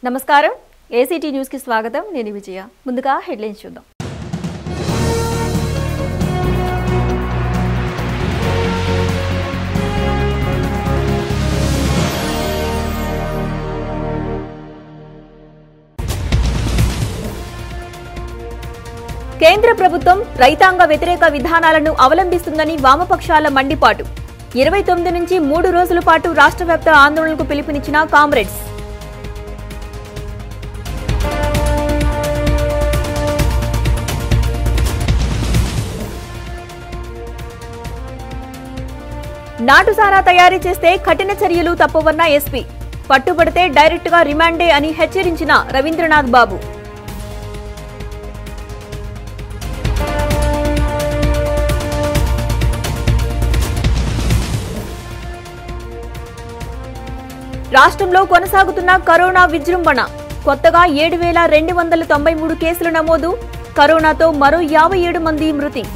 నమస్కారం ఏసీటీ న్యూస్కి స్వాగతం నేను విజయ ముందుగా హెడ్లైన్స్ చూద్దాం కేంద్ర ప్రభుత్వం రైతాంగ వ్యతిరేక విధానాలను అవలంబిస్తుందని వామపక్షాల మండిపాటు ఇరవై తొమ్మిది నుంచి మూడు రోజుల పాటు రాష్ట్ర వ్యాప్త ఆందోళనకు పిలుపునిచ్చిన కామ్రేడ్స్ నాటుసారా తయారీ చేస్తే కఠిన చర్యలు తప్పవన్న ఎస్పీ పట్టుబడితే డైరెక్ట్గా రిమాండే అని హెచ్చరించిన రవీంద్రనాథ్ బాబు రాష్ట్రంలో కొనసాగుతున్న కరోనా విజృంభణ కొత్తగా ఏడు వేల రెండు వందల తొంభై మూడు కేసులు నమోదు కరోనాతో మరో యాభై ఏడు మంది మృతి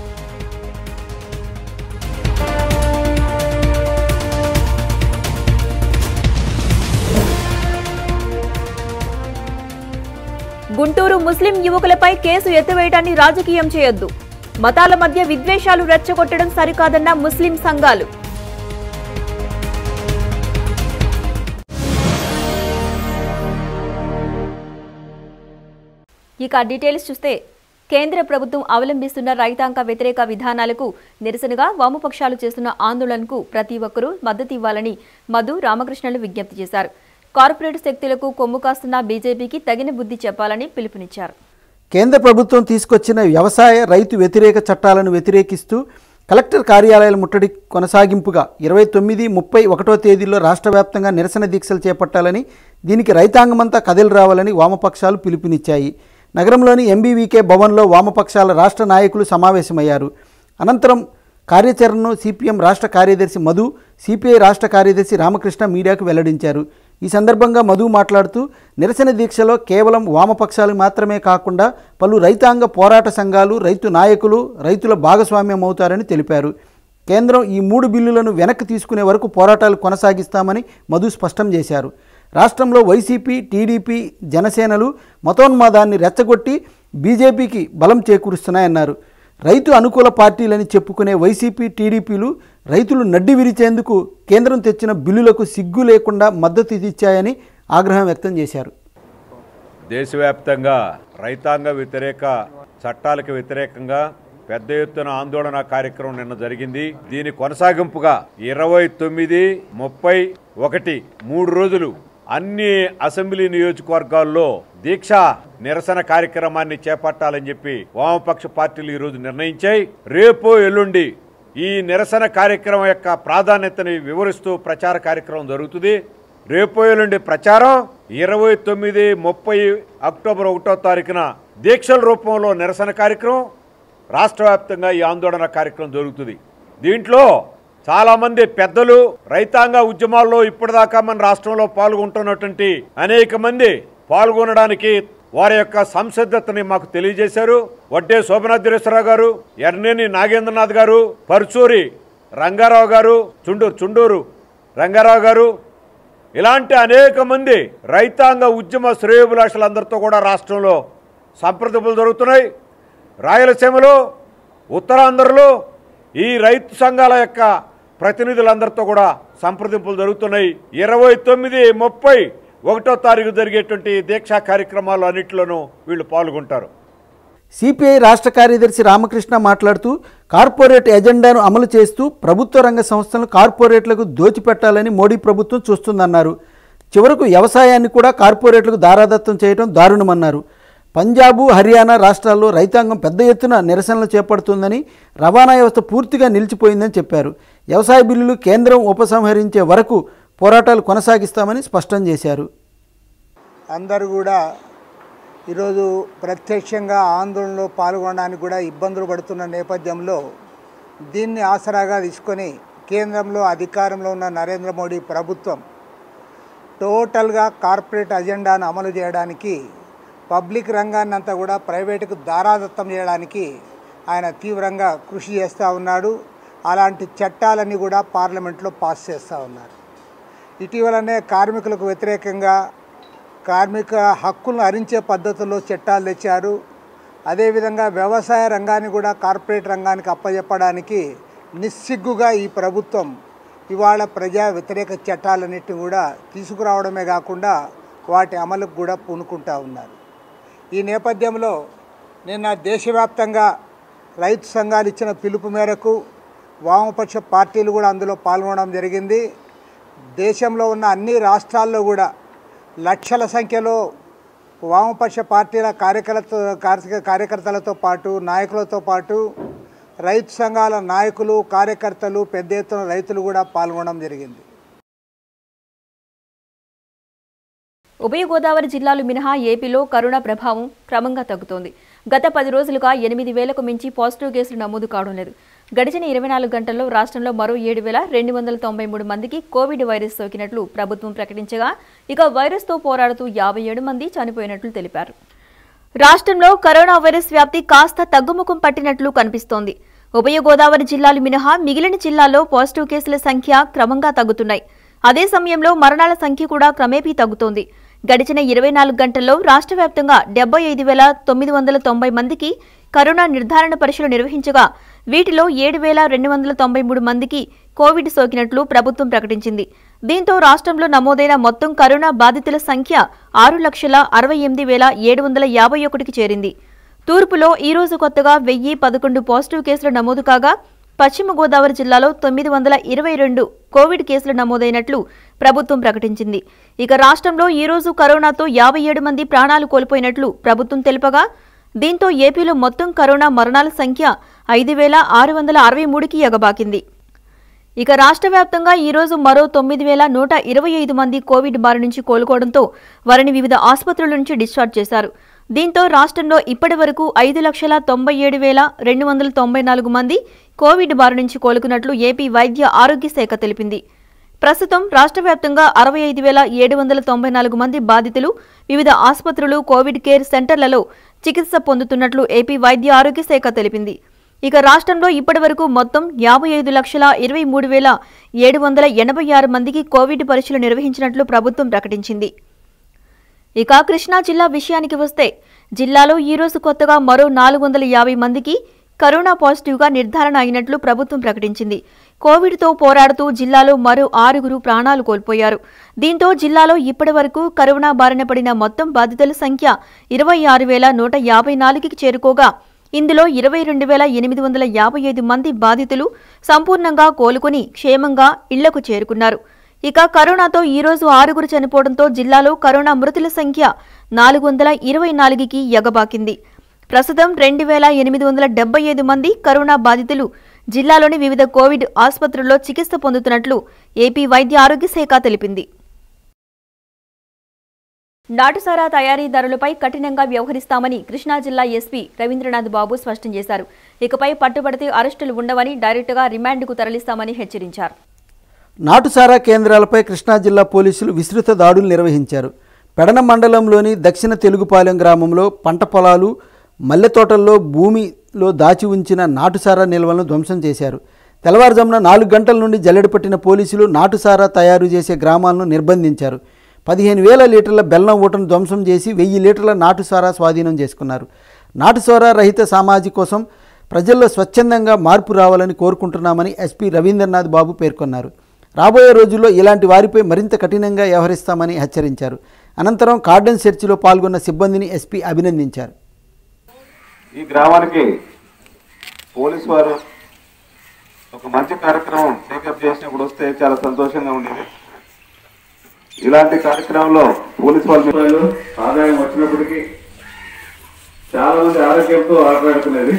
గుంటూరు ముస్లిం యువకులపై కేసు ఎత్తివేయడాన్ని రాజకీయం చేయొద్దు మతాల మధ్య విద్వేషాలు రెచ్చగొట్టడం సరికాదన్న ముస్లిం సంఘాలు ఇక డీటెయిల్స్ చూస్తే కేంద్ర ప్రభుత్వం అవలంబిస్తున్న రైతాంగ వ్యతిరేక విధానాలకు నిరసనగా వామపక్షాలు చేస్తున్న ఆందోళనకు ప్రతి ఒక్కరూ మద్దతు ఇవ్వాలని మధు రామకృష్ణలు విజ్ఞప్తి చేశారు కార్పొరేట్ శక్తులకు కొమ్ము కాస్తున్న బీజేపీకి తగిన బుద్ధి చెప్పాలని పిలుపునిచ్చారు కేంద్ర ప్రభుత్వం తీసుకొచ్చిన వ్యవసాయ రైతు వ్యతిరేక చట్టాలను వ్యతిరేకిస్తూ కలెక్టర్ కార్యాలయాల ముట్టడి కొనసాగింపుగా ఇరవై తొమ్మిది ముప్పై ఒకటో తేదీల్లో రాష్ట్ర వ్యాప్తంగా నిరసన దీక్షలు చేపట్టాలని దీనికి రైతాంగమంతా కదిలి రావాలని వామపక్షాలు పిలుపునిచ్చాయి నగరంలోని ఎంబీవీకే భవన్లో వామపక్షాల రాష్ట్ర నాయకులు సమావేశమయ్యారు అనంతరం కార్యాచరణను సిపిఎం రాష్ట్ర కార్యదర్శి మధు సిపిఐ రాష్ట్ర కార్యదర్శి రామకృష్ణ మీడియాకు వెల్లడించారు ఈ సందర్భంగా మధు మాట్లాడుతూ నిరసన దీక్షలో కేవలం వామపక్షాలు మాత్రమే కాకుండా పలు రైతాంగ పోరాట సంఘాలు రైతు నాయకులు రైతుల భాగస్వామ్యం అవుతారని తెలిపారు కేంద్రం ఈ మూడు బిల్లులను వెనక్కి తీసుకునే వరకు పోరాటాలు కొనసాగిస్తామని మధు స్పష్టం చేశారు రాష్ట్రంలో వైసీపీ టీడీపీ జనసేనలు మతోన్మాదాన్ని రెచ్చగొట్టి బీజేపీకి బలం చేకూరుస్తున్నాయన్నారు రైతు అనుకూల పార్టీలని చెప్పుకునే వైసీపీ టీడీపీలు రైతులు నడ్డి విరిచేందుకు కేంద్రం తెచ్చిన బిల్లులకు సిగ్గు లేకుండా మద్దతు ఇచ్చాయని ఆగ్రహం వ్యక్తం చేశారు దేశవ్యాప్తంగా రైతాంగ వ్యతిరేక చట్టాలకు వ్యతిరేకంగా పెద్ద ఎత్తున ఆందోళన కార్యక్రమం నిన్న జరిగింది దీని కొనసాగింపుగా ఇరవై తొమ్మిది ముప్పై ఒకటి మూడు రోజులు అన్ని అసెంబ్లీ నియోజకవర్గాల్లో దీక్ష నిరసన కార్యక్రమాన్ని చేపట్టాలని చెప్పి వామపక్ష పార్టీలు ఈ రోజు నిర్ణయించాయి రేపు ఎల్లుండి ఈ నిరసన కార్యక్రమం యొక్క ప్రాధాన్యతని వివరిస్తూ ప్రచార కార్యక్రమం జరుగుతుంది రేపు ఎల్లుండి ప్రచారం ఇరవై తొమ్మిది ముప్పై అక్టోబర్ ఒకటో తారీఖున దీక్షల రూపంలో నిరసన కార్యక్రమం రాష్ట్ర వ్యాప్తంగా ఈ ఆందోళన కార్యక్రమం జరుగుతుంది దీంట్లో చాలామంది పెద్దలు రైతాంగ ఉద్యమాల్లో ఇప్పటిదాకా మన రాష్ట్రంలో పాల్గొంటున్నటువంటి అనేక మంది పాల్గొనడానికి వారి యొక్క సంసిద్ధతని మాకు తెలియజేశారు వడ్డే శోభనాథేశ్వరరావు గారు ఎర్నేని నాగేంద్రనాథ్ గారు పరుచూరి రంగారావు గారు చుండూరు చుండూరు రంగారావు గారు ఇలాంటి అనేక మంది రైతాంగ ఉద్యమ శ్రేయోభిలాషులందరితో కూడా రాష్ట్రంలో సంప్రదింపులు జరుగుతున్నాయి రాయలసీమలో ఉత్తరాంధ్రలో ఈ రైతు సంఘాల యొక్క ప్రతినిధులందరితో కూడా సంప్రదింపులు జరుగుతున్నాయి ఇరవై తొమ్మిది ముప్పై ఒకటో తారీఖు జరిగేటువంటి దీక్షా కార్యక్రమాలు అన్నింటిలోనూ వీళ్ళు పాల్గొంటారు సిపిఐ రాష్ట్ర కార్యదర్శి రామకృష్ణ మాట్లాడుతూ కార్పొరేట్ ఎజెండాను అమలు చేస్తూ ప్రభుత్వ రంగ సంస్థలను కార్పొరేట్లకు దోచిపెట్టాలని మోడీ ప్రభుత్వం చూస్తుందన్నారు చివరకు వ్యవసాయాన్ని కూడా కార్పొరేట్లకు దారాదత్తం చేయడం దారుణమన్నారు పంజాబు హర్యానా రాష్ట్రాల్లో రైతాంగం పెద్ద ఎత్తున నిరసనలు చేపడుతుందని రవాణా వ్యవస్థ పూర్తిగా నిలిచిపోయిందని చెప్పారు వ్యవసాయ బిల్లులు కేంద్రం ఉపసంహరించే వరకు పోరాటాలు కొనసాగిస్తామని స్పష్టం చేశారు అందరూ కూడా ఈరోజు ప్రత్యక్షంగా ఆందోళనలో పాల్గొనడానికి కూడా ఇబ్బందులు పడుతున్న నేపథ్యంలో దీన్ని ఆసరాగా తీసుకొని కేంద్రంలో అధికారంలో ఉన్న నరేంద్ర మోడీ ప్రభుత్వం టోటల్గా కార్పొరేట్ అజెండాను అమలు చేయడానికి పబ్లిక్ రంగాన్ని అంతా కూడా ప్రైవేటుకు దారాదత్తం చేయడానికి ఆయన తీవ్రంగా కృషి చేస్తూ ఉన్నాడు అలాంటి చట్టాలన్నీ కూడా పార్లమెంట్లో పాస్ చేస్తూ ఉన్నారు ఇటీవలనే కార్మికులకు వ్యతిరేకంగా కార్మిక హక్కులను హరించే పద్ధతుల్లో చట్టాలు తెచ్చారు అదేవిధంగా వ్యవసాయ రంగాన్ని కూడా కార్పొరేట్ రంగానికి అప్పచెప్పడానికి నిస్సిగ్గుగా ఈ ప్రభుత్వం ఇవాళ ప్రజా వ్యతిరేక చట్టాలన్నిటిని కూడా తీసుకురావడమే కాకుండా వాటి అమలుకు కూడా పూనుకుంటా ఉన్నారు ఈ నేపథ్యంలో నిన్న దేశవ్యాప్తంగా రైతు సంఘాలు ఇచ్చిన పిలుపు మేరకు వామపక్ష పార్టీలు కూడా అందులో పాల్గొనడం జరిగింది దేశంలో ఉన్న అన్ని రాష్ట్రాల్లో కూడా లక్షల సంఖ్యలో వామపక్ష పార్టీల కార్యకర్త కార్య- కార్యకర్తలతో పాటు నాయకులతో పాటు రైతు సంఘాల నాయకులు కార్యకర్తలు పెద్ద ఎత్తున రైతులు కూడా పాల్గొనడం జరిగింది ఉభయ గోదావరి జిల్లాలు మినహా ఏపీలో కరోనా ప్రభావం క్రమంగా తగ్గుతోంది గత పది రోజులుగా ఎనిమిది వేలకు మించి పాజిటివ్ కేసులు నమోదు కావడం లేదు గడిచిన ఇరవై నాలుగు గంటల్లో రాష్ట్రంలో మరో ఏడు వేల రెండు వందల తొంభై మూడు మందికి కోవిడ్ వైరస్ సోకినట్లు ప్రభుత్వం ప్రకటించగా ఇక వైరస్తో పోరాడుతూ యాభై ఏడు మంది చనిపోయినట్లు తెలిపారు రాష్ట్రంలో కరోనా వైరస్ వ్యాప్తి కాస్త తగ్గుముఖం పట్టినట్లు కనిపిస్తోంది ఉభయ గోదావరి జిల్లాలు మినహా మిగిలిన జిల్లాల్లో పాజిటివ్ కేసుల సంఖ్య క్రమంగా తగ్గుతున్నాయి అదే సమయంలో మరణాల సంఖ్య కూడా క్రమేపీ తగ్గుతోంది గడిచిన ఇరవై నాలుగు గంటల్లో రాష్ట్ర వ్యాప్తంగా డెబ్బై ఐదు వేల తొమ్మిది వందల తొంభై మందికి కరోనా నిర్ధారణ పరీక్షలు నిర్వహించగా వీటిలో ఏడు వేల రెండు వందల తొంభై మూడు మందికి కోవిడ్ సోకినట్లు ప్రభుత్వం ప్రకటించింది దీంతో రాష్ట్రంలో నమోదైన మొత్తం కరోనా బాధితుల సంఖ్య ఆరు లక్షల అరవై ఎనిమిది వేల ఏడు వందల యాభై ఒకటికి చేరింది తూర్పులో ఈ రోజు కొత్తగా వెయ్యి పదకొండు పాజిటివ్ కేసులు నమోదు కాగా పశ్చిమ గోదావరి జిల్లాలో తొమ్మిది వందల ఇరవై రెండు కోవిడ్ కేసులు నమోదైనట్లు ప్రభుత్వం ప్రకటించింది ఇక రాష్ట్రంలో ఈ రోజు కరోనాతో యాభై ఏడు మంది ప్రాణాలు కోల్పోయినట్లు ప్రభుత్వం తెలుపగా దీంతో ఏపీలో మొత్తం కరోనా మరణాల సంఖ్య ఐదు వేల ఆరు వందల అరవై మూడుకి ఎగబాకింది ఇక రాష్ట్ర వ్యాప్తంగా ఈ రోజు మరో తొమ్మిది వేల నూట ఇరవై ఐదు మంది కోవిడ్ బారి నుంచి కోలుకోవడంతో వారిని వివిధ ఆసుపత్రుల నుంచి డిశ్చార్జ్ చేశారు దీంతో రాష్ట్రంలో ఇప్పటి వరకు ఐదు లక్షల తొంభై ఏడు వేల రెండు వందల తొంభై నాలుగు మంది కోవిడ్ బారి నుంచి కోలుకున్నట్లు ఏపీ వైద్య ఆరోగ్య శాఖ తెలిపింది ప్రస్తుతం రాష్ట్ర వ్యాప్తంగా అరవై ఐదు వేల ఏడు వందల తొంభై నాలుగు మంది బాధితులు వివిధ ఆసుపత్రులు కోవిడ్ కేర్ సెంటర్లలో చికిత్స పొందుతున్నట్లు ఏపీ వైద్య ఆరోగ్య శాఖ తెలిపింది ఇక రాష్ట్రంలో ఇప్పటివరకు మొత్తం యాభై ఐదు లక్షల ఇరవై మూడు వేల ఏడు వందల ఎనభై ఆరు మందికి కోవిడ్ పరీక్షలు నిర్వహించినట్లు ప్రభుత్వం ప్రకటించింది ఇక కృష్ణా జిల్లా విషయానికి వస్తే జిల్లాలో ఈ రోజు కొత్తగా మరో నాలుగు వందల యాభై మందికి కరోనా పాజిటివ్గా నిర్ధారణ అయినట్లు ప్రభుత్వం ప్రకటించింది కోవిడ్తో పోరాడుతూ జిల్లాలో మరో ఆరుగురు ప్రాణాలు కోల్పోయారు దీంతో జిల్లాలో ఇప్పటి వరకు కరోనా బారిన పడిన మొత్తం బాధితుల సంఖ్య ఇరవై ఆరు వేల నూట యాభై నాలుగుకి చేరుకోగా ఇందులో ఇరవై రెండు వేల ఎనిమిది వందల యాభై ఐదు మంది బాధితులు సంపూర్ణంగా కోలుకుని క్షేమంగా ఇళ్లకు చేరుకున్నారు ఇక కరోనాతో ఈ రోజు ఆరుగురు చనిపోవడంతో జిల్లాలో కరోనా మృతుల సంఖ్య నాలుగు వందల ఇరవై నాలుగుకి ఎగబాకింది ప్రస్తుతం రెండు వేల ఎనిమిది వందల డెబ్బై ఐదు మంది కరోనా బాధితులు జిల్లాలోని వివిధ కోవిడ్ ఆసుపత్రుల్లో చికిత్స పొందుతున్నట్లు ఏపీ వైద్య ఆరోగ్య శాఖ తెలిపింది నాటుసారా తయారీదారులపై కఠినంగా వ్యవహరిస్తామని కృష్ణా జిల్లా ఎస్పీ రవీంద్రనాథ్ బాబు స్పష్టం చేశారు ఇకపై పట్టుబడితే అరెస్టులు ఉండవని డైరెక్టుగా రిమాండ్కు తరలిస్తామని హెచ్చరించారు నాటుసారా కేంద్రాలపై కృష్ణా జిల్లా పోలీసులు విస్తృత దాడులు నిర్వహించారు పెడన మండలంలోని దక్షిణ తెలుగుపాలెం గ్రామంలో పంట పొలాలు మల్లె తోటల్లో భూమిలో దాచి ఉంచిన నాటుసారా నిల్వలను ధ్వంసం చేశారు తెల్లవారుజామున నాలుగు గంటల నుండి జల్లెడ పట్టిన పోలీసులు నాటుసారా తయారు చేసే గ్రామాలను నిర్బంధించారు పదిహేను వేల లీటర్ల బెల్లం ఊటను ధ్వంసం చేసి వెయ్యి లీటర్ల నాటుసారా స్వాధీనం చేసుకున్నారు నాటుసారా రహిత సమాజి కోసం ప్రజల్లో స్వచ్ఛందంగా మార్పు రావాలని కోరుకుంటున్నామని ఎస్పీ రవీంద్రనాథ్ బాబు పేర్కొన్నారు రాబోయే రోజుల్లో ఇలాంటి వారిపై మరింత కఠినంగా వ్యవహరిస్తామని హెచ్చరించారు అనంతరం కార్డన్ సెర్చ్లో పాల్గొన్న సిబ్బందిని ఎస్పీ అభినందించారు ఈ గ్రామానికి పోలీస్ వారు ఒక మంచి కార్యక్రమం టేకప్ చేసినప్పుడు వస్తే చాలా సంతోషంగా ఉండేది ఇలాంటి కార్యక్రమంలో పోలీస్ వాళ్ళు ఆదాయం వచ్చినప్పటికీ చాలా మంది ఆరోగ్యంతో ఆటలాడుకునేది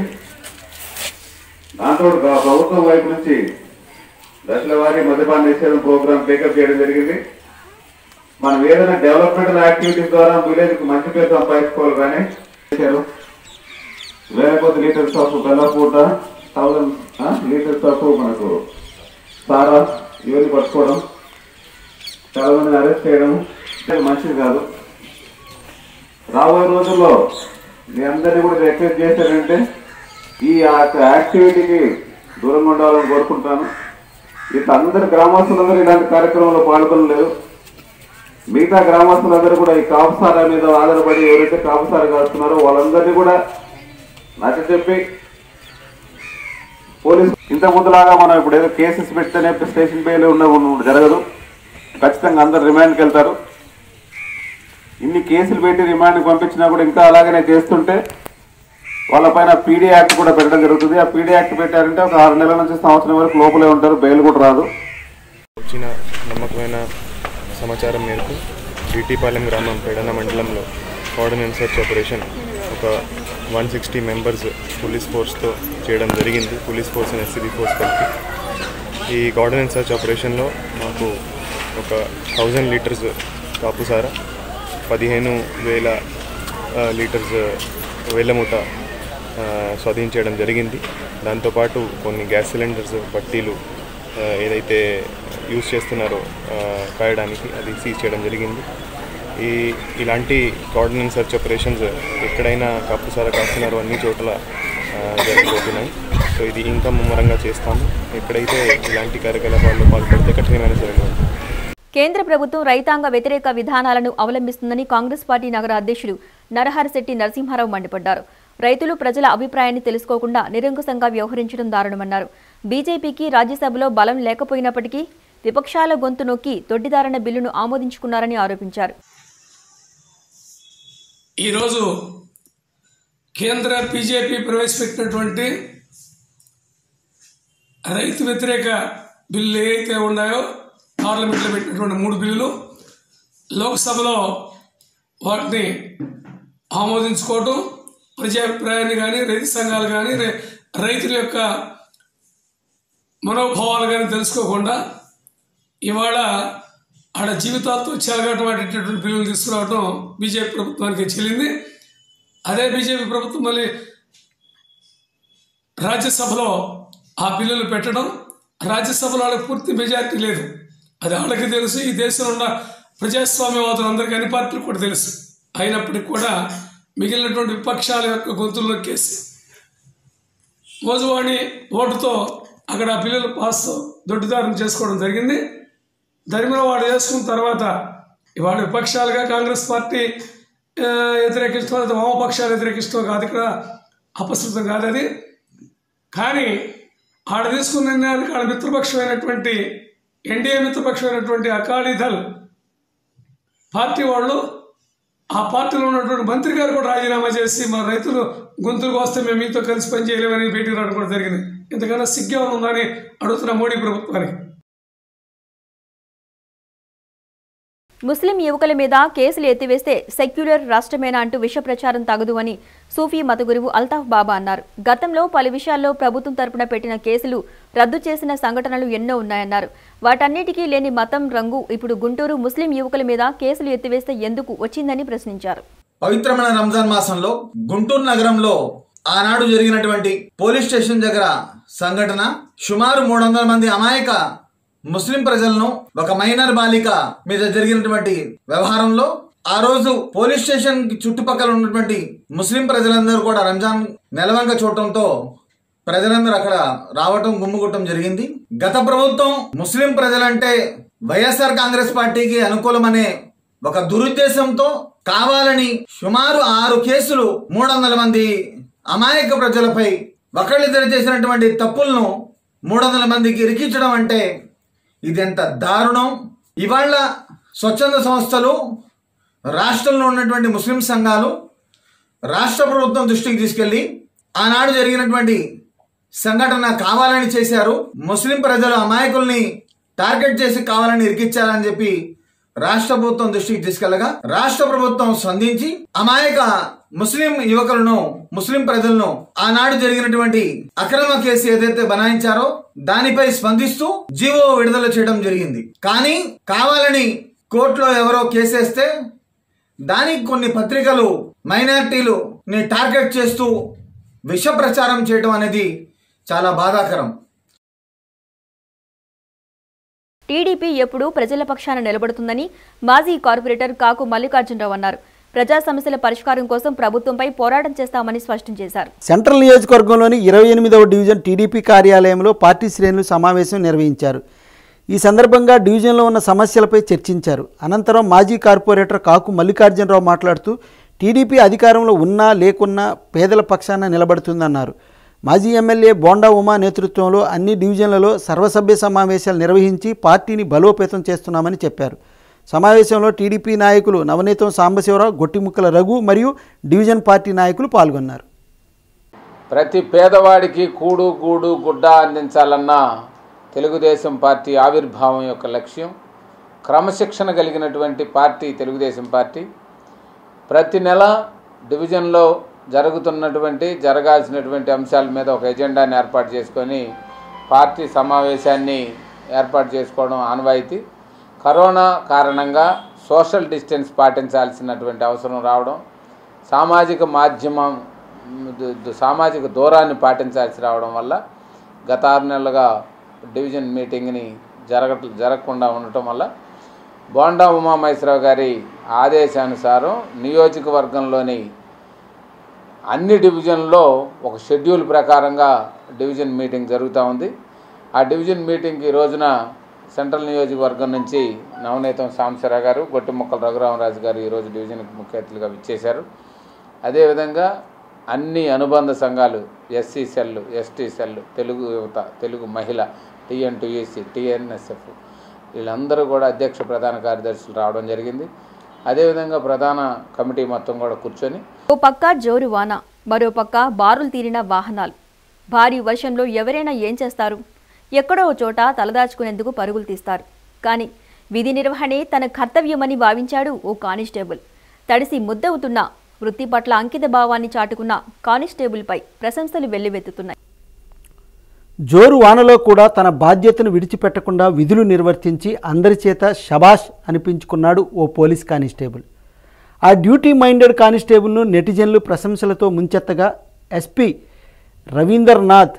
దాంతో ప్ర- ప్రభుత్వం వైపు నుంచి దశల వారి మద్యపాన నిషేధం ప్రోగ్రామ్ టేకప్ చేయడం జరిగింది మనం ఏదైనా డెవలప్మెంటల్ యాక్టివిటీస్ ద్వారా విలేజ్ కు మంచి పేరు సంపాదించుకోవాలి కానీ చేశారు వేల కొద్ది లీటర్స్ ఆఫ్ బెల్లపూట థౌసండ్ లీటర్స్ ఆఫ్ మనకు సారా ఇవన్నీ పట్టుకోవడం చాలా మందిని అరెస్ట్ చేయడం ఇది మంచిది కాదు రాబోయే రోజుల్లో మీ అందరినీ కూడా రిక్వెస్ట్ చేశారంటే ఈ యాక్టివిటీకి దూరంగా ఉండాలని కోరుకుంటాను ఇక అందరి గ్రామస్తులందరూ ఇలాంటి కార్యక్రమంలో పాల్గొనలేదు మిగతా గ్రామస్తులందరూ కూడా ఈ కాపుసారా మీద ఆధారపడి ఎవరైతే కాపుసారా కాస్తున్నారో వాళ్ళందరినీ కూడా నచ్చ చెప్పి పోలీసు ఇంత ముందులాగా మనం ఇప్పుడు ఏదో కేసెస్ పెడితేనే స్టేషన్ పేర్లు ఉన్న ఉన్న- జరగదు ఖచ్చితంగా అందరు రిమాండ్కి వెళ్తారు ఇన్ని కేసులు పెట్టి రిమాండ్కి పంపించినా కూడా ఇంకా అలాగనే చేస్తుంటే వాళ్ళపైన పీడీ యాక్ట్ కూడా పెట్టడం జరుగుతుంది ఆ పీడీ యాక్ట్ పెట్టారంటే ఒక ఆరు నెలల నుంచి సంవత్సరం వరకు లోపలే ఉంటారు బెయిల్ కూడా రాదు వచ్చిన నమ్మకమైన సమాచారం మేరకు బీటీపాలెం గ్రామం పెడన మండలంలో కోఆర్డినేట్ సెర్చ్ ఆపరేషన్ ఒక వన్ సిక్స్టీ మెంబర్స్ పోలీస్ ఫోర్స్తో చేయడం జరిగింది police force and SCB force కలిపి ఈ కోఆర్డినేట్ సెర్చ్ ఆపరేషన్లో మాకు ఒక థౌజండ్ లీటర్స్ కాపుసారా పదిహేను వేల ఆ, లీటర్స్ వేల మూట ఆ, స్వాధీనం చేయడం జరిగింది దాంతోపాటు కొన్ని గ్యాస్ సిలిండర్స్ బట్టీలు ఆ, ఏదైతే యూజ్ చేస్తున్నారో ఆ, కాయడానికి అది సీజ్ చేయడం జరిగింది ఈ ఇలాంటి కోఆర్డినేట్ సర్చ్ ఆపరేషన్స్ ఎక్కడైనా కాపుసారా కాస్తున్నారో అన్ని చోట్ల ఆ, జరగబోతున్నాయి సో ఇది ఇంకా ముమ్మరంగా చేస్తాము ఎక్కడైతే ఇలాంటి కార్యకలాపాల్లో పాల్పడితే కఠినమైన చర్యలు ఉంటాయి కేంద్ర ప్రభుత్వం రైతాంగ వ్యతిరేక విధానాలను అవలంబిస్తుందని కాంగ్రెస్ పార్టీ నగర అధ్యక్షుడు నరహరిశెట్టి నరసింహారావు మండిపడ్డారు రైతులు ప్రజల అభిప్రాయాన్ని తెలుసుకోకుండా నిరంకుశంగా వ్యవహరించడం దారుణమన్నారు బీజేపీకి రాజ్యసభలో బలం లేకపోయినప్పటికీ విపక్షాల గొంతు నొక్కి దొడ్డిదారణ బిల్లును ఆమోదించుకున్నారని ఆరోపించారు ఈరోజు కేంద్ర బీజేపీ ప్రవేశపెట్టినటువంటి రైతు వ్యతిరేక బిల్లులు ఏవైతే ఉన్నాయో పార్లమెంట్లో పెట్టినటువంటి మూడు బిల్లులు లోక్సభలో వాటిని ఆమోదించుకోవటం ప్రజాభిప్రాయాన్ని కానీ రైతు సంఘాలు కానీ రై- రైతుల యొక్క మనోభావాలు కానీ తెలుసుకోకుండా ఇవాళ ఆడ జీవితాలతో చెలగాటమాడేటటువంటి బిల్లులు తీసుకురావడం బీజేపీ ప్రభుత్వానికి చెల్లింది అదే బీజేపీ ప్రభుత్వం మళ్ళీ రాజ్యసభలో ఆ బిల్లులు పెట్టడం రాజ్యసభలో వాళ్ళకి పూర్తి మెజారిటీ లేదు అది వాళ్ళకి తెలుసు ఈ దేశంలో ఉన్న ప్రజాస్వామ్యవాదులందరికీ అన్ని పార్టీలకు కూడా తెలుసు అయినప్పటికీ కూడా మిగిలినటువంటి విపక్షాల యొక్క గొంతులు నొక్కేసి మోజువాణి ఓటుతో అక్కడ ఆ బిల్లులు పాస్ దొడ్డిదారం చేసుకోవడం జరిగింది ధర్మిలో వాడు చేసుకున్న తర్వాత ఇవాళ విపక్షాలుగా కాంగ్రెస్ పార్టీ ఆ, వ్యతిరేకిస్తాం లేదా వామపక్షాలు వ్యతిరేకిస్తాం కాదు ఇక్కడ అపశృతం కాదు అది కానీ ఆడ తీసుకున్న నిర్ణయానికి ఆడ మిత్రపక్షమైనటువంటి ఎన్డీఏ మిత్రపక్షమైనటువంటి అకాలీదల్ పార్టీ వాళ్ళు ఆ పార్టీలో ఉన్నటువంటి మంత్రి గారు కూడా రాజీనామా చేసి మా రైతులు గొంతులకు వస్తే మేము మీతో కలిసి పని చేయలేమని భేటీ రావడం కూడా జరిగింది ఇంతకన్నా సిగ్గేమని ఉందని అడుగుతున్న మోడీ ప్రభుత్వానికి ముస్లిం యువకుల మీద కేసులు ఎత్తివేస్తే సెక్యులర్ రాష్ట్రమేనా అంటూ విష ప్రచారం తగదు అని సూఫీ మత గురువు అల్తాఫ్ బాబా అన్నారు గతంలో పలు విషయాల్లో ప్రభుత్వం తరపున పెట్టిన కేసులు రద్దు చేసిన సంఘటనలు ఎన్నో ఉన్నాయన్నారు వాటన్నిటికీ లేని మతం రంగు ఇప్పుడు గుంటూరు ముస్లిం యువకుల మీద కేసులు ఎత్తివేస్తే ఎందుకు వచ్చిందని ప్రశ్నించారు పవిత్రమైన రంజాన్ మాసంలో గుంటూరు నగరంలో ఆనాడు జరిగినటువంటి పోలీస్ స్టేషన్ దగ్గర సంఘటన సుమారు మూడు వందల మంది అమాయక ముస్లిం ప్రజలను ఒక మైనర్ బాలిక మీద జరిగినటువంటి వ్యవహారంలో ఆ రోజు పోలీస్ స్టేషన్ కి చుట్టుపక్కల ఉన్నటువంటి ముస్లిం ప్రజలందరూ కూడా రంజాన్ నెలవంక చూడటంతో ప్రజలందరూ అక్కడ రావటం గుమ్ముగొట్టడం జరిగింది గత ప్రభుత్వం ముస్లిం ప్రజలంటే వైఎస్ఆర్ కాంగ్రెస్ పార్టీకి అనుకూలమనే ఒక దురుద్దేశంతో కావాలని సుమారు ఆరు కేసులు మూడు వందల మంది అమాయక ప్రజలపై ఒకళ్ళిద్దరు చేసినటువంటి తప్పులను మూడు వందల మందికి ఇరికించడం అంటే ఇది ఎంత దారుణం ఇవాళ స్వచ్ఛంద సంస్థలు రాష్ట్రంలో ఉన్నటువంటి ముస్లిం సంఘాలు రాష్ట్ర ప్రభుత్వం దృష్టికి తీసుకెళ్లి ఆనాడు జరిగినటువంటి సంఘటన కావాలని చేశారు ముస్లిం ప్రజలు అమాయకుల్ని టార్గెట్ చేసి కావాలని ఇరికిచ్చారని చెప్పి రాష్ట్ర ప్రభుత్వం దృష్టికి తీసుకెళ్లగా రాష్ట్ర ప్రభుత్వం స్పందించి అమాయక ముస్లిం యువకులను ముస్లిం ప్రజలను ఆనాడు జరిగినటువంటి అక్రమ కేసు ఏదైతే బనాయించారో దానిపై స్పందిస్తూ జీవో విడుదల చేయడం జరిగింది కానీ కావాలని కోర్టులో ఎవరో కేసేస్తే దానికి కొన్ని పత్రికలు మైనార్టీలు ని టార్గెట్ చేస్తూ విష ప్రచారం చేయడం అనేది చాలా బాధాకరం టీడీపీ ఎప్పుడూ ప్రజల పక్షాన నిలబడుతుందని మాజీ కార్పొరేటర్ కాకు మల్లికార్జునరావు అన్నారు ప్రజా సమస్యల పరిష్కారం కోసం ప్రభుత్వంపై పోరాటం చేస్తామని స్పష్టం చేశారు సెంట్రల్ నియోజకవర్గంలోని ఇరవై ఎనిమిదవ డివిజన్ టీడీపీ కార్యాలయంలో పార్టీ శ్రేణులు సమావేశం నిర్వహించారు ఈ సందర్భంగా డివిజన్లో ఉన్న సమస్యలపై చర్చించారు అనంతరం మాజీ కార్పొరేటర్ కాకు మల్లికార్జునరావు మాట్లాడుతూ టీడీపీ అధికారంలో ఉన్నా లేకున్నా పేదల పక్షాన నిలబడుతుందన్నారు మాజీ ఎమ్మెల్యే బోండా ఉమా నేతృత్వంలో అన్ని డివిజన్లలో సర్వసభ్య సమావేశాలు నిర్వహించి పార్టీని బలోపేతం చేస్తున్నామని చెప్పారు సమావేశంలో టీడీపీ నాయకులు నవనీతం సాంబశివరావు గొట్టిముక్కల రఘు మరియు డివిజన్ పార్టీ నాయకులు పాల్గొన్నారు ప్రతి పేదవాడికి కూడు గూడు గుడ్డ అందించాలన్న తెలుగుదేశం పార్టీ ఆవిర్భావం యొక్క లక్ష్యం క్రమశిక్షణ కలిగినటువంటి పార్టీ తెలుగుదేశం పార్టీ ప్రతి నెల డివిజన్లో జరుగుతున్నటువంటి జరగాల్సినటువంటి అంశాల మీద ఒక ఎజెండాని ఏర్పాటు చేసుకొని పార్టీ సమావేశాన్ని ఏర్పాటు చేసుకోవడం ఆనవాయితీ కరోనా కారణంగా సోషల్ డిస్టెన్స్ పాటించాల్సినటువంటి అవసరం రావడం సామాజిక మాధ్యమం దు- దు- సామాజిక దూరాన్ని పాటించాల్సి రావడం వల్ల గత ఆరు నెలలుగా డివిజన్ మీటింగ్ని జరగ జరగకుండా ఉండటం వల్ల బోండా ఉమామహేశ్వరరావు గారి ఆదేశానుసారం నియోజకవర్గంలోని అన్ని డివిజన్లో ఒక షెడ్యూల్ ప్రకారంగా డివిజన్ మీటింగ్ జరుగుతూ ఉంది ఆ డివిజన్ మీటింగ్కి ఈ రోజున సెంట్రల్ నియోజకవర్గం నుంచి నవనీతం సాంబశివరావు గారు గొట్టిముక్కల రఘురామరాజు గారు ఈరోజు డివిజన్కి ముఖ్య అతిథులుగా విచ్చేశారు అదేవిధంగా అన్ని అనుబంధ సంఘాలు SC cell ST cell Telugu యువత తెలుగు మహిళ టీఎన్టీయూసీ టీఎన్ఎస్ఎఫ్ వీళ్ళందరూ కూడా అధ్యక్ష ప్రధాన కార్యదర్శులు రావడం జరిగింది అదేవిధంగా ప్రధాన కమిటీ మొత్తం కూడా కూర్చొని ఓ పక్క జోరు వాన మరో పక్క బారులు తీరిన వాహనాలు భారీ వర్షంలో ఎవరైనా ఏం చేస్తారు ఎక్కడో ఓ చోట తలదాచుకునేందుకు పరుగులు తీస్తారు కానీ విధి నిర్వహణే తన కర్తవ్యమని భావించాడు ఓ కానిస్టేబుల్ తడిసి ముద్దవుతున్న వృత్తి పట్ల అంకిత భావాన్ని చాటుకున్న కానిస్టేబుల్పై ప్రశంసలు వెల్లువెత్తుతున్నాయి జోరు వానలో కూడా తన బాధ్యతను విడిచిపెట్టకుండా విధులు నిర్వర్తించి అందరి చేత షబాష్ అనిపించుకున్నాడు ఓ పోలీస్ కానిస్టేబుల్ ఆ డ్యూటీ మైండెడ్ కానిస్టేబుల్ను నెటిజన్లు ప్రశంసలతో ముంచెత్తగా ఎస్పీ రవీందర్నాథ్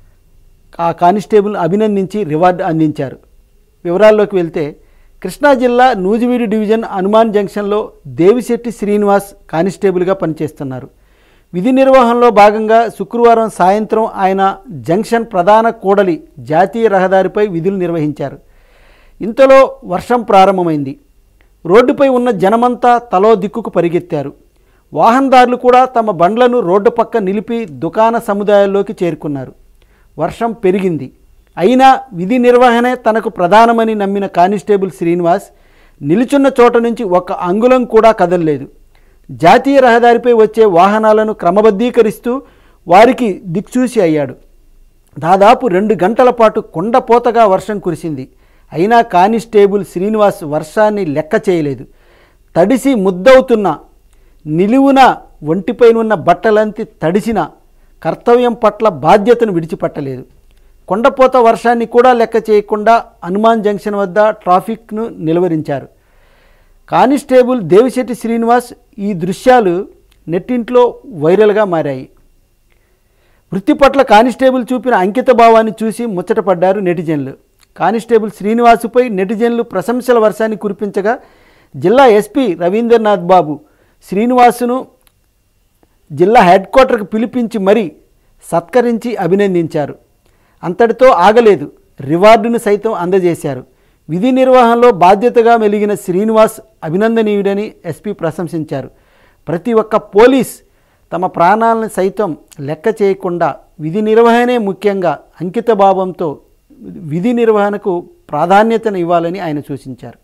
ఆ కానిస్టేబుల్ అభినందించి రివార్డు అందించారు వివరాల్లోకి వెళ్తే కృష్ణా జిల్లా నూజివీడు డివిజన్ హనుమాన్ జంక్షన్లో దేవిశెట్టి శ్రీనివాస్ కానిస్టేబుల్గా పనిచేస్తున్నారు విధి నిర్వహణలో భాగంగా శుక్రవారం సాయంత్రం ఆయన జంక్షన్ ప్రధాన కూడలి జాతీయ రహదారిపై విధులు నిర్వహించారు ఇంతలో వర్షం ప్రారంభమైంది రోడ్డుపై ఉన్న జనమంతా తలో దిక్కుకు పరిగెత్తారు వాహనదారులు కూడా తమ బండ్లను రోడ్డు పక్క నిలిపి దుకాణ సముదాయాల్లోకి చేరుకున్నారు వర్షం పెరిగింది అయినా విధి నిర్వహణే తనకు ప్రధానమని నమ్మిన కానిస్టేబుల్ శ్రీనివాస్ నిలుచున్న చోట నుంచి ఒక్క అంగుళం కూడా కదలలేదు జాతీయ రహదారిపై వచ్చే వాహనాలను క్రమబద్ధీకరిస్తూ వారికి దిక్చూసి అయ్యాడు దాదాపు రెండు గంటల పాటు కుండపోతగా వర్షం కురిసింది అయినా కానిస్టేబుల్ శ్రీనివాస్ వర్షాన్ని లెక్క చేయలేదు తడిసి ముద్దవుతున్న నిలువున ఒంటిపైనున్న బట్టలంతి తడిసిన కర్తవ్యం పట్ల బాధ్యతను విడిచిపెట్టలేదు కొండపోత వర్షాన్ని కూడా లెక్క చేయకుండా హనుమాన్ జంక్షన్ వద్ద ట్రాఫిక్ను నిలువరించారు కానిస్టేబుల్ దేవిశెట్టి శ్రీనివాస్ ఈ దృశ్యాలు నెట్టింట్లో వైరల్గా మారాయి వృత్తి పట్ల కానిస్టేబుల్ చూపిన అంకిత భావాన్ని చూసి ముచ్చటపడ్డారు నెటిజన్లు కానిస్టేబుల్ శ్రీనివాసుపై నెటిజన్లు ప్రశంసల వర్షాన్ని కురిపించగా జిల్లా ఎస్పీ రవీంద్రనాథ్ బాబు శ్రీనివాసును జిల్లా హెడ్ క్వార్టర్కు పిలిపించి మరీ సత్కరించి అభినందించారు అంతటితో ఆగలేదు రివార్డును సైతం అందజేశారు విధి నిర్వహణలో బాధ్యతగా మెలిగిన శ్రీనివాస్ అభినందనీయుడని ఎస్పీ ప్రశంసించారు ప్రతి ఒక్క పోలీస్ తమ ప్రాణాలను సైతం లెక్క చేయకుండా విధి నిర్వహణే ముఖ్యంగా అంకిత భావంతో విధి నిర్వహణకు ప్రాధాన్యతను ఇవ్వాలని ఆయన సూచించారు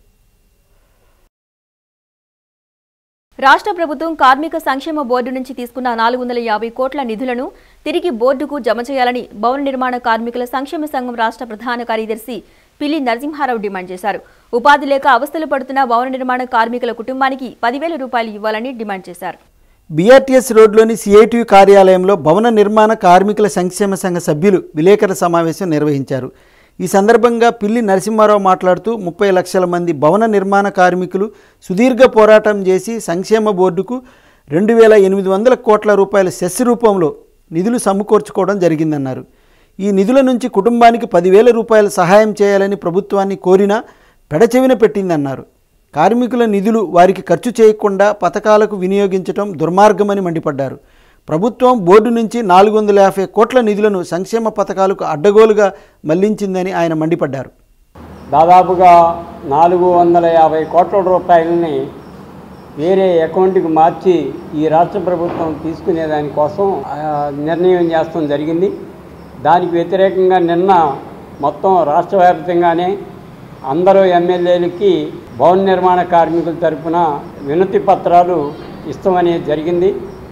రాష్ట్ర ప్రభుత్వం కార్మిక సంక్షేమ బోర్డు నుంచి తీసుకున్న నాలుగు వందల యాభై కోట్ల నిధులను తిరిగి బోర్డుకు జమ చేయాలని భవన నిర్మాణ కార్మికుల సంక్షేమ సంఘం రాష్ట్ర ప్రధాన కార్యదర్శి పిల్లి నరసింహారావు డిమాండ్ చేశారు ఉపాధి లేక అవస్థలు పడుతున్న భవన నిర్మాణ కార్మికుల కుటుంబానికి పదివేల రూపాయలు ఇవ్వాలని డిమాండ్ చేశారు బీఆర్టీఎస్ రోడ్లోని సిఐటియు కార్యాలయంలో భవన నిర్మాణ కార్మికుల సంక్షేమ సంఘ సభ్యులు విలేకరుల సమావేశం నిర్వహించారు ఈ సందర్భంగా పిల్లి నరసింహారావు మాట్లాడుతూ ముప్పై లక్షల మంది భవన నిర్మాణ కార్మికులు సుదీర్ఘ పోరాటం చేసి సంక్షేమ బోర్డుకు రెండు వేల ఎనిమిది వందల కోట్ల రూపాయల సెస్ రూపంలో నిధులు సమకూర్చుకోవడం జరిగిందన్నారు ఈ నిధుల నుంచి కుటుంబానికి పదివేల రూపాయల సహాయం చేయాలని ప్రభుత్వాన్ని కోరినా పెడచెవిన పెట్టిందన్నారు కార్మికుల నిధులు వారికి ఖర్చు చేయకుండా పథకాలకు వినియోగించడం దుర్మార్గమని మండిపడ్డారు ప్రభుత్వం బోర్డు నుంచి నాలుగు వందల యాభై కోట్ల నిధులను సంక్షేమ పథకాలకు అడ్డగోలుగా మళ్లించిందని ఆయన మండిపడ్డారు దాదాపుగా నాలుగు వందల యాభై కోట్ల రూపాయలని వేరే అకౌంట్కి మార్చి ఈ రాష్ట్ర ప్రభుత్వం తీసుకునే దానికోసం ఆ, నిర్ణయం చేస్తాం జరిగింది దానికి వ్యతిరేకంగా నిన్న మొత్తం రాష్ట్ర వ్యాప్తంగానే అందరూ ఎమ్మెల్యేలకి భవన నిర్మాణ కార్మికుల తరపున వినతి పత్రాలు ఇస్తామనేది జరిగింది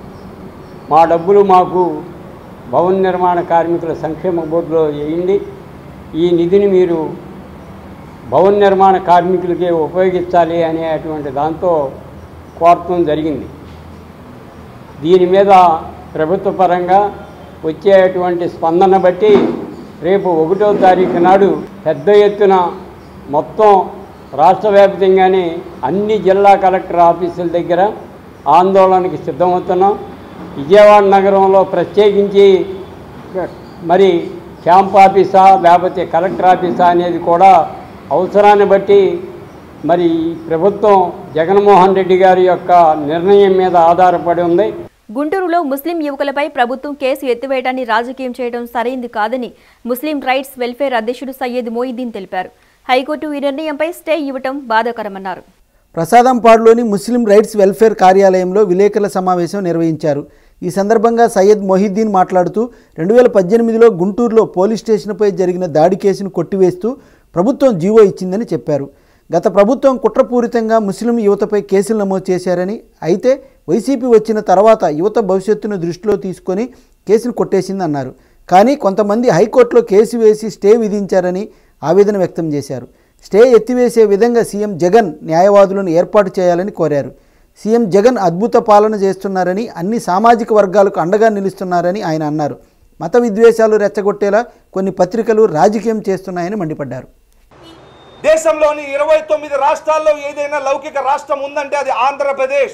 మా డబ్బులు మాకు భవన నిర్మాణ కార్మికుల సంక్షేమ బోర్డులో వేయండి ఈ నిధిని మీరు భవన నిర్మాణ కార్మికులకే ఉపయోగించాలి అనేటువంటి దాంతో కోరటం జరిగింది దీని మీద ప్రభుత్వ పరంగా వచ్చేటువంటి స్పందన బట్టి రేపు ఒకటో తారీఖు నాడు పెద్ద ఎత్తున మొత్తం రాష్ట్ర వ్యాప్తంగానే అన్ని జిల్లా కలెక్టర్ ఆఫీసుల దగ్గర ఆందోళనకి సిద్ధమవుతున్నాం విజయవాడ నగరంలో ప్రత్యేకించి మరి క్యాంప్ ఆఫీసా లేకపోతే కలెక్టర్ ఆఫీసా అనేది కూడా అవసరాన్ని బట్టి మరి ప్రభుత్వం జగన్మోహన్ రెడ్డి గారి యొక్క నిర్ణయం మీద ఆధారపడి ఉంది గుంటూరులో ముస్లిం యువకులపై ప్రభుత్వం కేసు ఎత్తివేయడాన్ని రాజకీయం చేయడం సరైంది కాదని ముస్లిం రైట్స్ వెల్ఫేర్ అధ్యక్షుడు సయ్యద్ మొయిద్దీన్ తెలిపారు హైకోర్టు ఈ నిర్ణయంపై స్టే ఇవ్వటం బాధాకరమన్నారు ప్రసాదంపాడులోని ముస్లిం రైట్స్ వెల్ఫేర్ కార్యాలయంలో విలేకరుల సమావేశం నిర్వహించారు ఈ సందర్భంగా సయ్యద్ మొహిద్దీన్ మాట్లాడుతూ రెండు వేల పద్దెనిమిదిలో గుంటూరులో పోలీస్ స్టేషన్పై జరిగిన దాడి కేసును కొట్టివేస్తూ ప్రభుత్వం జీవో ఇచ్చిందని చెప్పారు గత ప్రభుత్వం కుట్రపూరితంగా ముస్లిం యువతపై కేసులు నమోదు చేశారని అయితే వైసీపీ వచ్చిన తర్వాత యువత భవిష్యత్తును దృష్టిలో తీసుకొని కేసును కొట్టేసిందన్నారు కానీ కొంతమంది హైకోర్టులో కేసు వేసి స్టే విధించారని ఆవేదన వ్యక్తం చేశారు స్టే ఎత్తివేసే విధంగా సీఎం జగన్ న్యాయవాదులను ఏర్పాటు చేయాలని కోరారు సీఎం జగన్ అద్భుత పాలన చేస్తున్నారని అన్ని సామాజిక వర్గాలకు అండగా నిలుస్తున్నారని ఆయన అన్నారు మత విద్వేషాలు రెచ్చగొట్టేలా కొన్ని పత్రికలు రాజకీయం చేస్తున్నాయని మండిపడ్డారు దేశంలోని ఇరవై తొమ్మిది రాష్ట్రాల్లో ఏదైనా లౌకిక రాష్ట్రం ఉందంటే అది ఆంధ్రప్రదేశ్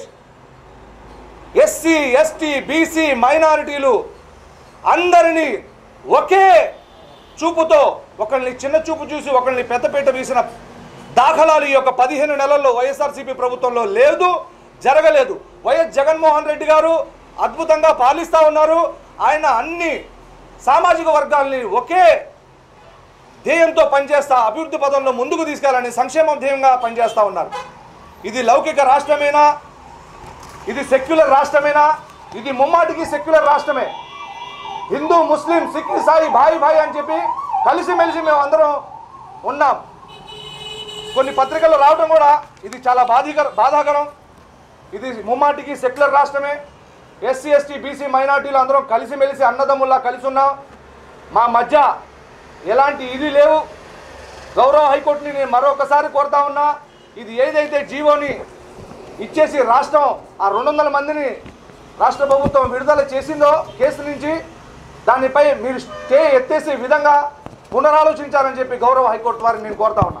ఎస్సీ ఎస్టీ బీసీ మైనారిటీలు అందరినీ ఒకే చూపుతో ఒకళ్ళని చిన్న చూపు చూసి ఒకళ్ళని పెద్దపీట వీసిన దాఖలాలు ఈ యొక్క పదిహేను నెలల్లో వైఎస్ఆర్సీపీ ప్రభుత్వంలో లేదు జరగలేదు వైఎస్ జగన్మోహన్ రెడ్డి గారు అద్భుతంగా పాలిస్తూ ఉన్నారు ఆయన అన్ని సామాజిక వర్గాల్ని ఒకే ధ్యేయంతో పనిచేస్తా అభివృద్ధి పదంలో ముందుకు తీసుకెళ్ళాలని సంక్షేమ ధ్యేయంగా పనిచేస్తూ ఉన్నారు ఇది లౌకిక రాష్ట్రమేనా ఇది సెక్యులర్ రాష్ట్రమేనా ఇది ముమ్మాటికి సెక్యులర్ రాష్ట్రమే హిందూ ముస్లిం సిక్ ఇసాయి భాయి భాయి అని చెప్పి కలిసిమెలిసి మేము అందరం ఉన్నాం కొన్ని పత్రికలు రావడం కూడా ఇది చాలా బాధికర బాధాకరం ఇది ముమ్మాటికి సెక్యులర్ రాష్ట్రమే ఎస్సీ ఎస్టీ బీసీ మైనార్టీలు అందరం కలిసిమెలిసి అన్నదమ్ముల్లా కలిసి ఉన్నాం మా మధ్య ఎలాంటి ఇది లేవు గౌరవ హైకోర్టుని నేను మరొకసారి కోరుతా ఉన్నా ఇది ఏదైతే జీవోని ఇచ్చేసి రాష్ట్రం ఆ రెండు వందల మందిని రాష్ట్ర ప్రభుత్వం విడుదల చేసిందో కేసు నుంచి దానిపై మీరు స్టే ఎత్తేసే విధంగా పునరాలోచించాలని చెప్పి గౌరవ హైకోర్టు వారిని నేను కోరుతా ఉన్నా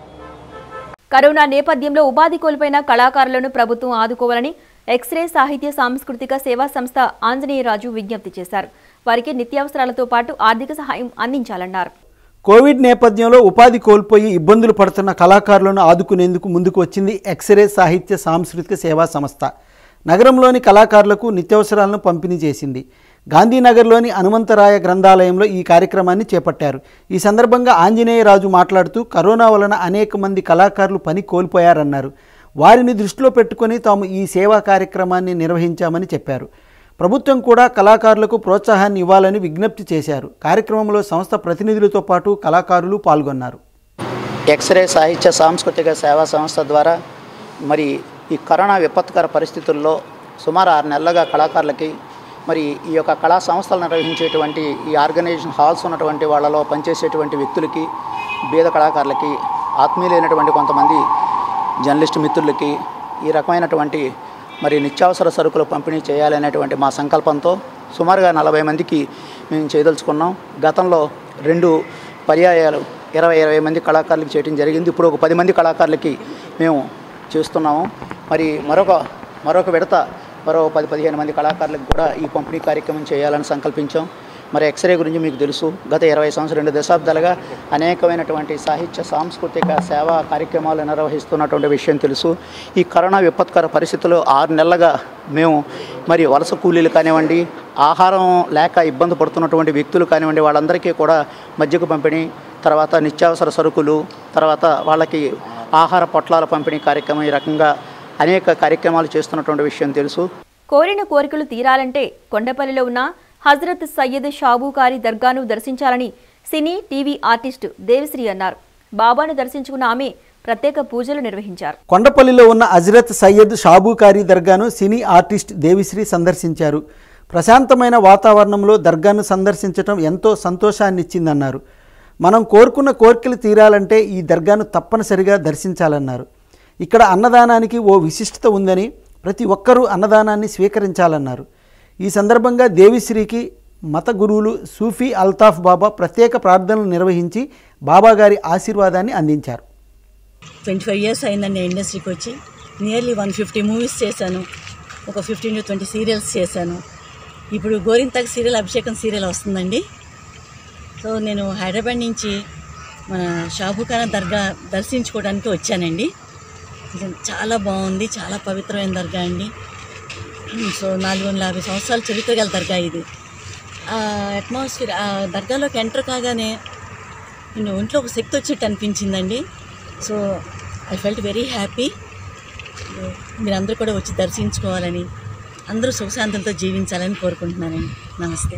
కరోనా నేపథ్యంలో ఉపాధి కోల్పోయిన కళాకారులను ప్రభుత్వం ఆదుకోవాలని ఎక్స్రే సాహిత్య సాంస్కృతిక సేవా సంస్థ ఆంజనేయరాజు విజ్ఞప్తి చేశారు వారికి నిత్యావసరాలతో పాటు ఆర్థిక సహాయం అందించాలన్నారు కోవిడ్ నేపథ్యంలో ఉపాధి కోల్పోయి ఇబ్బందులు పడుతున్న కళాకారులను ఆదుకునేందుకు ముందుకు వచ్చింది ఎక్స్రే సాహిత్య సాంస్కృతిక సేవా సంస్థ నగరంలోని కళాకారులకు నిత్యావసరాలను పంపిణీ చేసింది గాంధీనగర్లోని హనుమంతరాయ గ్రంథాలయంలో ఈ కార్యక్రమాన్ని చేపట్టారు ఈ సందర్భంగా ఆంజనేయరాజు మాట్లాడుతూ కరోనా వలన అనేక మంది కళాకారులు పని కోల్పోయారన్నారు వారిని దృష్టిలో పెట్టుకొని తాము ఈ సేవా కార్యక్రమాన్ని నిర్వహించామని చెప్పారు ప్రభుత్వం కూడా కళాకారులకు ప్రోత్సాహాన్ని ఇవ్వాలని విజ్ఞప్తి చేశారు కార్యక్రమంలో సంస్థ ప్రతినిధులతో పాటు కళాకారులు పాల్గొన్నారు ఎక్స్రే సాహిత్య సాంస్కృతిక సేవా సంస్థ ద్వారా మరి ఈ కరోనా విపత్కర పరిస్థితుల్లో సుమారు ఆరు నెలలుగా కళాకారులకి మరి ఈ యొక్క కళా సంస్థలు నిర్వహించేటువంటి ఈ ఆర్గనైజేషన్ హాల్స్ ఉన్నటువంటి వాళ్ళలో పనిచేసేటువంటి వ్యక్తులకి బీద కళాకారులకి ఆత్మీయులైనటువంటి కొంతమంది జర్నలిస్ట్ మిత్రులకి ఈ రకమైనటువంటి మరి నిత్యావసర సరుకులు పంపిణీ చేయాలనేటువంటి మా సంకల్పంతో సుమారుగా నలభై మందికి మేము చేయదలుచుకున్నాం గతంలో రెండు పర్యాయాలు ఇరవై ఇరవై మంది కళాకారులకు చేయడం జరిగింది ఇప్పుడు ఒక పది మంది కళాకారులకి మేము చేస్తున్నాము మరి మరొక మరొక విడత మరో పది పదిహేను మంది కళాకారులకు కూడా ఈ పంపిణీ కార్యక్రమం చేయాలని సంకల్పించాం మరి ఎక్స్రే గురించి మీకు తెలుసు గత ఇరవై సంవత్సరం రెండు దశాబ్దాలుగా అనేకమైనటువంటి సాహిత్య సాంస్కృతిక సేవా కార్యక్రమాలు నిర్వహిస్తున్నటువంటి విషయం తెలుసు ఈ కరోనా విపత్కర పరిస్థితుల్లో ఆరు నెలలుగా మేము మరి వలస కూలీలు కానివ్వండి ఆహారం లేక ఇబ్బంది పడుతున్నటువంటి వ్యక్తులు కానివ్వండి వాళ్ళందరికీ కూడా మధ్యకు పంపిణీ తర్వాత నిత్యావసర సరుకులు తర్వాత వాళ్ళకి ఆహార పొట్లాల పంపిణీ కార్యక్రమం ఈ రకంగా అనేక కార్యక్రమాలు చేస్తున్నటువంటి విషయం తెలుసు కోరిన కోరికలు తీరాలంటే కొండపల్లిలో ఉన్న హజరత్ సయ్యద్ షాబూకారి దర్గాను దర్శించాలని సినీ టీవీ ఆర్టిస్టు దేవిశ్రీ అన్నారు బాబాను దర్శించుకున్న ఆమె ప్రత్యేక పూజలు నిర్వహించారు కొండపల్లిలో ఉన్న హజరత్ సయ్యద్ షాబూకారి దర్గాను సినీ ఆర్టిస్ట్ దేవిశ్రీ సందర్శించారు ప్రశాంతమైన వాతావరణంలో దర్గాను సందర్శించడం ఎంతో సంతోషాన్ని ఇచ్చిందన్నారు మనం కోరుకున్న కోరికలు తీరాలంటే ఈ దర్గాను తప్పనిసరిగా దర్శించాలన్నారు ఇక్కడ అన్నదానానికి ఓ విశిష్టత ఉందని ప్రతి ఒక్కరూ అన్నదానాన్ని స్వీకరించాలన్నారు ఈ సందర్భంగా దేవిశ్రీకి మత గురువులు సూఫీ అల్తాఫ్ బాబా ప్రత్యేక ప్రార్థనలు నిర్వహించి బాబా గారి ఆశీర్వాదాన్ని అందించారు ట్వంటీ ఫైవ్ ఇయర్స్ అయిందండి నేను ఇండస్ట్రీకి వచ్చి నియర్లీ వన్ ఫిఫ్టీ మూవీస్ చేశాను ఒక ఫిఫ్టీన్ టు ట్వంటీ సీరియల్స్ చేశాను ఇప్పుడు గోరింతక్ సీరియల్ అభిషేకం సీరియల్ వస్తుందండి సో నేను హైదరాబాద్ నుంచి మన షాబుఖానా దర్గా దర్శించుకోవడానికి వచ్చానండి ఇది చాలా బాగుంది చాలా పవిత్రమైన దర్గా అండి సో నాలుగు వందల యాభై సంవత్సరాల చరిత్ర గల దర్గా ఇది ఆ అట్మాస్ఫియర్ ఆ దర్గాలోకి ఎంటర్ కాగానే నేను ఒంట్లో ఒక శక్తి వచ్చినట్టు అనిపించిందండి so I felt very happy మీరందరూ కూడా వచ్చి దర్శించుకోవాలని అందరూ సుఖశాంతంతో జీవించాలని కోరుకుంటున్నానండి నమస్తే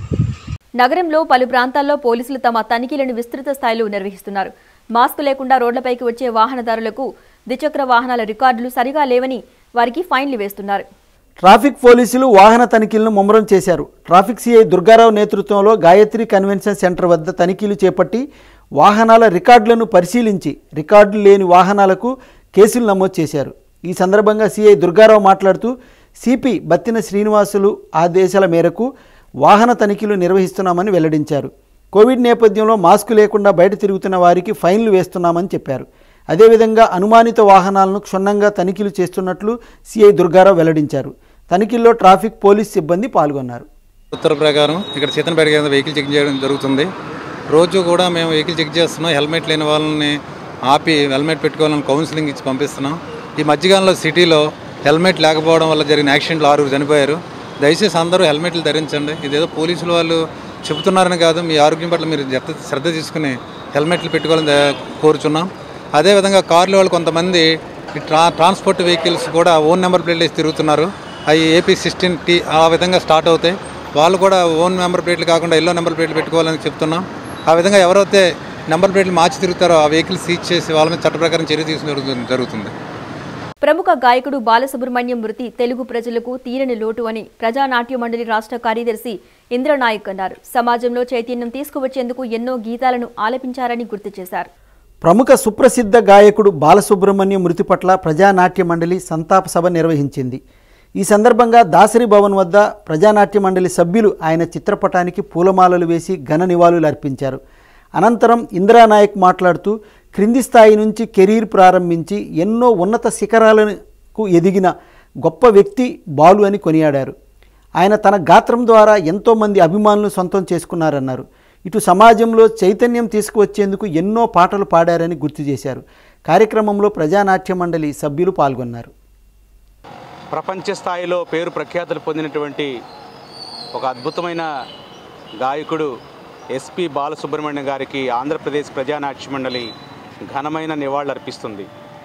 నగరంలో పలు ప్రాంతాల్లో పోలీసులు తమ తనిఖీలను విస్తృత స్థాయిలో నిర్వహిస్తున్నారు మాస్క్ లేకుండా రోడ్లపైకి వచ్చే వాహనదారులకు ద్విచక్ర వాహనాల రికార్డులు సరిగా లేవని వారికి ఫైన్లు వేస్తున్నారు ట్రాఫిక్ పోలీసులు వాహన తనిఖీలను ముమ్మరం చేశారు ట్రాఫిక్ సిఐ దుర్గారావు నేతృత్వంలో గాయత్రి కన్వెన్షన్ సెంటర్ వద్ద తనిఖీలు చేపట్టి వాహనాల రికార్డులను పరిశీలించి రికార్డులు లేని వాహనాలకు కేసులు నమోదు చేశారు ఈ సందర్భంగా సిఐ దుర్గారావు మాట్లాడుతూ సిపి బత్తిన శ్రీనివాసులు ఆదేశాల మేరకు వాహన తనిఖీలు నిర్వహిస్తున్నామని వెల్లడించారు కోవిడ్ నేపథ్యంలో మాస్కు లేకుండా బయట తిరుగుతున్న వారికి ఫైన్లు వేస్తున్నామని చెప్పారు అదేవిధంగా అనుమానిత వాహనాలను క్షుణ్ణంగా తనిఖీలు చేస్తున్నట్లు సిఐ దుర్గారావు వెల్లడించారు తనిఖీల్లో ట్రాఫిక్ పోలీస్ సిబ్బంది పాల్గొన్నారు ఉత్తర ప్రకారం ఇక్కడ సీతనపేట కింద వెహికల్ చెక్ చేయడం జరుగుతుంది రోజు కూడా మేము వెహికల్ చెక్ చేస్తున్నాం హెల్మెట్ లేని వాళ్ళని ఆపి హెల్మెట్ పెట్టుకోవాలని కౌన్సిలింగ్ ఇచ్చి పంపిస్తున్నాం ఈ మధ్యకాలంలో సిటీలో హెల్మెట్ లేకపోవడం వల్ల జరిగిన యాక్సిడెంట్లు ఆరుగురు చనిపోయారు దయచేసి అందరూ హెల్మెట్లు ధరించండి ఇదేదో పోలీసులు వాళ్ళు చెబుతున్నారని కాదు మీ ఆరోగ్యం పట్ల మీరు శ్రద్ధ శ్రద్ధ తీసుకుని హెల్మెట్లు పెట్టుకోవాలని ద- కోరుచున్నాం అదేవిధంగా కార్లు వాళ్ళు కొంతమంది ఈ ట్రా ట్రాన్స్పోర్ట్ వెహికల్స్ కూడా ఓన్ నెంబర్ ప్లేట్లు వేసి తిరుగుతున్నారు అవి ఏపీ సిక్స్టీన్ టీ ఆ విధంగా స్టార్ట్ అవుతాయి వాళ్ళు కూడా ఓన్ నెంబర్ ప్లేట్లు కాకుండా ఎల్లో నెంబర్ ప్లేట్లు పెట్టుకోవాలని చెప్తున్నాం ఆ విధంగా ఎవరైతే నెంబర్ ప్లేట్లు మార్చి తిరుగుతారో ఆ వెహికల్ సీజ్ చేసి వాళ్ళ మీద చట్ట ప్రకారం చర్య తీసుకుని జరుగుతుంది ప్రముఖ గాయకుడు బాలసుబ్రహ్మణ్యం మృతి తెలుగు ప్రజలకు తీరని లోటు అని ప్రజానాట్య మండలి రాష్ట్ర కార్యదర్శి ఇంద్రనాయక్ అన్నారు సమాజంలో చైతన్యం తీసుకువచ్చేందుకు ఎన్నో గీతాలను ఆలపించారని గుర్తు చేశారు ప్రముఖ సుప్రసిద్ధ గాయకుడు బాలసుబ్రహ్మణ్యం మృతి పట్ల ప్రజానాట్య మండలి సంతాప సభ నిర్వహించింది ఈ సందర్భంగా దాసరి భవన్ వద్ద ప్రజానాట్య మండలి సభ్యులు ఆయన చిత్రపటానికి పూలమాలలు వేసి ఘన నివాళులు అర్పించారు అనంతరం ఇందిరానాయక్ మాట్లాడుతూ క్రింది స్థాయి నుంచి కెరీర్ ప్రారంభించి ఎన్నో ఉన్నత శిఖరాలకు ఎదిగిన గొప్ప వ్యక్తి బాలు అని కొనియాడారు ఆయన తన గాత్రం ద్వారా ఎంతోమంది అభిమానులు సొంతం చేసుకున్నారన్నారు ఇటు సమాజంలో చైతన్యం తీసుకువచ్చేందుకు ఎన్నో పాటలు పాడారని గుర్తు చేశారు కార్యక్రమంలో ప్రజానాట్య మండలి సభ్యులు పాల్గొన్నారు ప్రపంచ స్థాయిలో పేరు ప్రఖ్యాతులు పొందినటువంటి ఒక అద్భుతమైన గాయకుడు ఎస్పి బాలసుబ్రహ్మణ్యం గారికి ఆంధ్రప్రదేశ్ ప్రజానాట్య మండలి ఘనమైన నివాళులర్పిస్తుంది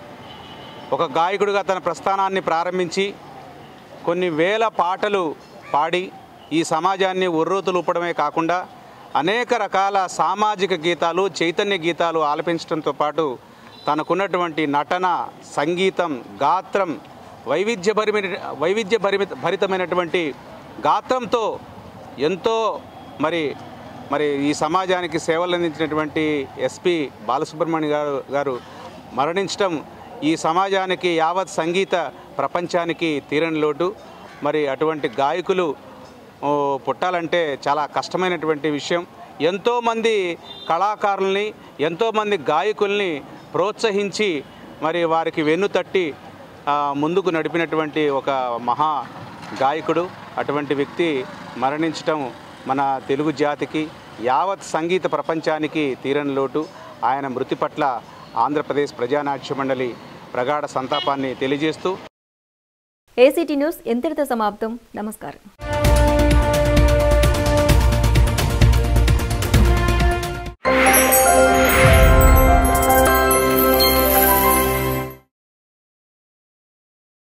ఒక గాయకుడిగా తన ప్రస్థానాన్ని ప్రారంభించి కొన్ని వేల పాటలు పాడి ఈ సమాజాన్ని ఉర్రూతులూపడమే కాకుండా అనేక రకాల సామాజిక గీతాలు చైతన్య గీతాలు ఆలపించడంతో పాటు తనకున్నటువంటి నటన సంగీతం గాత్రం వైవిధ్యభరిమైన వైవిధ్య భరిత భరితమైనటువంటి గాత్రంతో ఎంతో మరి మరి ఈ సమాజానికి సేవలు అందించినటువంటి ఎస్పి బాలసుబ్రహ్మణ్య గారు గారు మరణించడం ఈ సమాజానికి యావత్ సంగీత ప్రపంచానికి తీరని లోటు మరి అటువంటి గాయకులు ఓ, పుట్టాలంటే చాలా కష్టమైనటువంటి విషయం ఎంతోమంది కళాకారుల్ని ఎంతోమంది గాయకుల్ని ప్రోత్సహించి మరి వారికి వెన్ను తట్టి ఆ, ముందుకు నడిపినటువంటి ఒక మహా గాయకుడు అటువంటి వ్యక్తి మరణించటం మన తెలుగు జాతికి యావత్ సంగీత ప్రపంచానికి తీరని లోటు ఆయన మృతి పట్ల ఆంధ్రప్రదేశ్ ప్రజానాట్య మండలి ప్రగాఢ సంతాపాన్ని తెలియజేస్తూ ఏసీటీ న్యూస్ ఎంతటితో సమాప్తం నమస్కారం